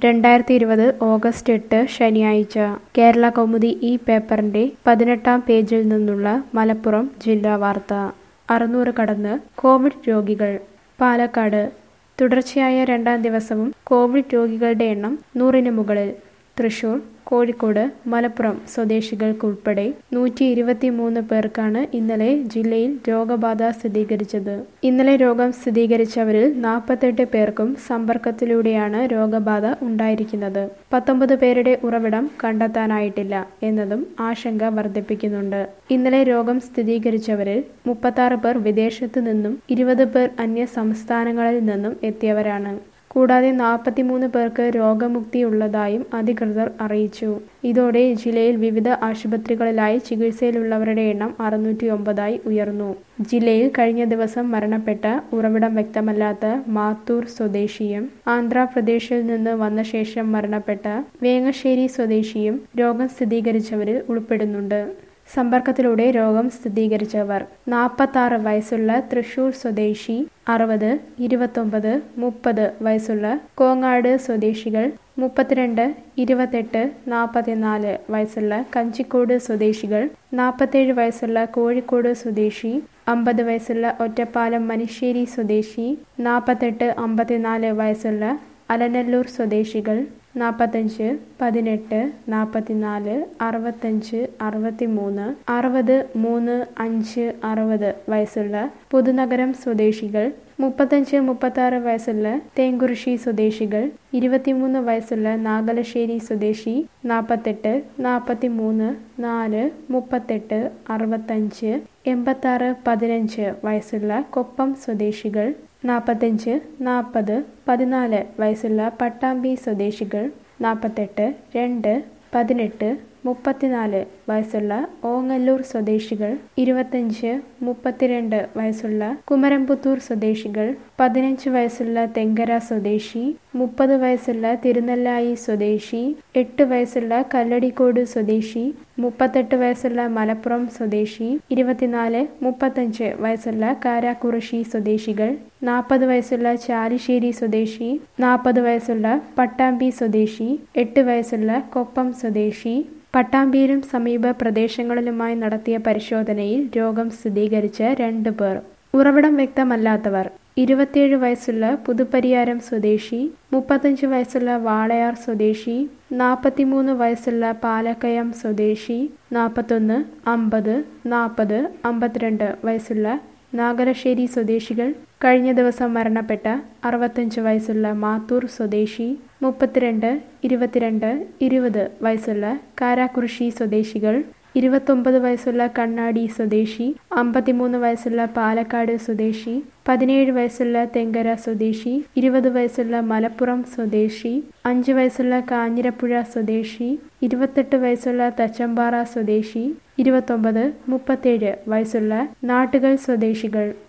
രണ്ടായിരത്തി ഇരുപത് ഓഗസ്റ്റ് എട്ട് ശനിയാഴ്ച കേരള കൗമുദി ഈ പേപ്പറിന്റെ പതിനെട്ടാം പേജിൽ നിന്നുള്ള മലപ്പുറം ജില്ലാ വാർത്ത അറുന്നൂറ് കടന്ന് കോവിഡ് രോഗികൾ പാലക്കാട് തുടർച്ചയായ രണ്ടാം ദിവസവും കോവിഡ് രോഗികളുടെ എണ്ണം നൂറിന് മുകളിൽ തൃശൂർ കോഴിക്കോട് മലപ്പുറം സ്വദേശികൾക്കുൾപ്പെടെ നൂറ്റി ഇരുപത്തി മൂന്ന് പേർക്കാണ് ഇന്നലെ ജില്ലയിൽ രോഗബാധ സ്ഥിരീകരിച്ചത് ഇന്നലെ രോഗം സ്ഥിരീകരിച്ചവരിൽ നാൽപ്പത്തെട്ട് പേർക്കും സമ്പർക്കത്തിലൂടെയാണ് രോഗബാധ ഉണ്ടായിരിക്കുന്നത് പത്തൊമ്പത് പേരുടെ ഉറവിടം കണ്ടെത്താനായിട്ടില്ല എന്നതും ആശങ്ക വർദ്ധിപ്പിക്കുന്നുണ്ട് ഇന്നലെ രോഗം സ്ഥിരീകരിച്ചവരിൽ മുപ്പത്താറ് പേർ വിദേശത്തു നിന്നും ഇരുപത് പേർ അന്യ സംസ്ഥാനങ്ങളിൽ നിന്നും എത്തിയവരാണ് കൂടാതെ നാൽപ്പത്തിമൂന്ന് പേർക്ക് രോഗമുക്തിയുള്ളതായും അധികൃതർ അറിയിച്ചു ഇതോടെ ജില്ലയിൽ വിവിധ ആശുപത്രികളിലായി ചികിത്സയിലുള്ളവരുടെ എണ്ണം അറുന്നൂറ്റി ഒമ്പതായി ഉയർന്നു ജില്ലയിൽ കഴിഞ്ഞ ദിവസം മരണപ്പെട്ട ഉറവിടം വ്യക്തമല്ലാത്ത മാത്തൂർ സ്വദേശിയും ആന്ധ്രാപ്രദേശിൽ നിന്ന് വന്ന ശേഷം മരണപ്പെട്ട വേങ്ങശ്ശേരി സ്വദേശിയും രോഗം സ്ഥിരീകരിച്ചവരിൽ ഉൾപ്പെടുന്നുണ്ട് സമ്പർക്കത്തിലൂടെ രോഗം സ്ഥിരീകരിച്ചവർ നാൽപ്പത്താറ് വയസ്സുള്ള തൃശൂർ സ്വദേശി അറുപത് ഇരുപത്തൊമ്പത് മുപ്പത് വയസ്സുള്ള കോങ്ങാട് സ്വദേശികൾ മുപ്പത്തിരണ്ട് ഇരുപത്തെട്ട് നാൽപ്പത്തിനാല് വയസ്സുള്ള കഞ്ചിക്കോട് സ്വദേശികൾ നാൽപ്പത്തേഴ് വയസ്സുള്ള കോഴിക്കോട് സ്വദേശി അമ്പത് വയസ്സുള്ള ഒറ്റപ്പാലം മനുശ്ശേരി സ്വദേശി നാൽപ്പത്തെട്ട് അമ്പത്തിനാല് വയസ്സുള്ള അലനല്ലൂർ സ്വദേശികൾ നാൽപ്പത്തഞ്ച് പതിനെട്ട് നാൽപ്പത്തിനാല് അറുപത്തഞ്ച് അറുപത്തിമൂന്ന് അറുപത് മൂന്ന് അഞ്ച് അറുപത് വയസ്സുള്ള പുതുനഗരം സ്വദേശികൾ മുപ്പത്തഞ്ച് മുപ്പത്താറ് വയസ്സുള്ള തേങ്കുറിശി സ്വദേശികൾ ഇരുപത്തിമൂന്ന് വയസ്സുള്ള നാഗലശ്ശേരി സ്വദേശി നാൽപ്പത്തെട്ട് നാൽപ്പത്തിമൂന്ന് നാല് മുപ്പത്തെട്ട് അറുപത്തഞ്ച് എൺപത്താറ് പതിനഞ്ച് വയസ്സുള്ള കൊപ്പം സ്വദേശികൾ നാൽപ്പത്തഞ്ച് നാൽപ്പത് പതിനാല് വയസ്സുള്ള പട്ടാമ്പി സ്വദേശികൾ നാൽപ്പത്തെട്ട് രണ്ട് പതിനെട്ട് മുപ്പത്തിനാല് വയസ്സുള്ള ഓങ്ങല്ലൂർ സ്വദേശികൾ ഇരുപത്തഞ്ച് മുപ്പത്തിരണ്ട് വയസ്സുള്ള കുമരംപുത്തൂർ സ്വദേശികൾ പതിനഞ്ച് വയസ്സുള്ള തെങ്കര സ്വദേശി മുപ്പത് വയസ്സുള്ള തിരുനെല്ലായി സ്വദേശി എട്ട് വയസ്സുള്ള കല്ലടിക്കോട് സ്വദേശി മുപ്പത്തെട്ട് വയസ്സുള്ള മലപ്പുറം സ്വദേശി ഇരുപത്തിനാല് മുപ്പത്തഞ്ച് വയസ്സുള്ള കാരാക്കുറിശി സ്വദേശികൾ നാൽപ്പത് വയസ്സുള്ള ചാലിശ്ശേരി സ്വദേശി നാൽപ്പത് വയസ്സുള്ള പട്ടാമ്പി സ്വദേശി എട്ട് വയസ്സുള്ള കൊപ്പം സ്വദേശി പട്ടാമ്പിയിലും സമീപ പ്രദേശങ്ങളിലുമായി നടത്തിയ പരിശോധനയിൽ രോഗം സ്ഥിരീകരിച്ച രണ്ട് പേർ ഉറവിടം വ്യക്തമല്ലാത്തവർ ഇരുപത്തിയേഴ് വയസ്സുള്ള പുതുപ്പരിയാരം സ്വദേശി മുപ്പത്തഞ്ച് വയസ്സുള്ള വാളയാർ സ്വദേശി നാൽപ്പത്തിമൂന്ന് വയസ്സുള്ള പാലക്കയം സ്വദേശി നാൽപ്പത്തൊന്ന് അമ്പത് നാൽപ്പത് അമ്പത്തിരണ്ട് വയസ്സുള്ള നാഗലശ്ശേരി സ്വദേശികൾ കഴിഞ്ഞ ദിവസം മരണപ്പെട്ട അറുപത്തഞ്ച് വയസ്സുള്ള മാത്തൂർ സ്വദേശി മുപ്പത്തിരണ്ട് ഇരുപത്തിരണ്ട് ഇരുപത് വയസ്സുള്ള കാരാക്കുറിശി സ്വദേശികൾ ഇരുപത്തൊമ്പത് വയസ്സുള്ള കണ്ണാടി സ്വദേശി അമ്പത്തിമൂന്ന് വയസ്സുള്ള പാലക്കാട് സ്വദേശി പതിനേഴ് വയസ്സുള്ള തെങ്കര സ്വദേശി ഇരുപത് വയസ്സുള്ള മലപ്പുറം സ്വദേശി അഞ്ച് വയസ്സുള്ള കാഞ്ഞിരപ്പുഴ സ്വദേശി ഇരുപത്തെട്ട് വയസ്സുള്ള തച്ചമ്പാറ സ്വദേശി ഇരുപത്തൊമ്പത് മുപ്പത്തേഴ് വയസ്സുള്ള നാട്ടുകൾ സ്വദേശികൾ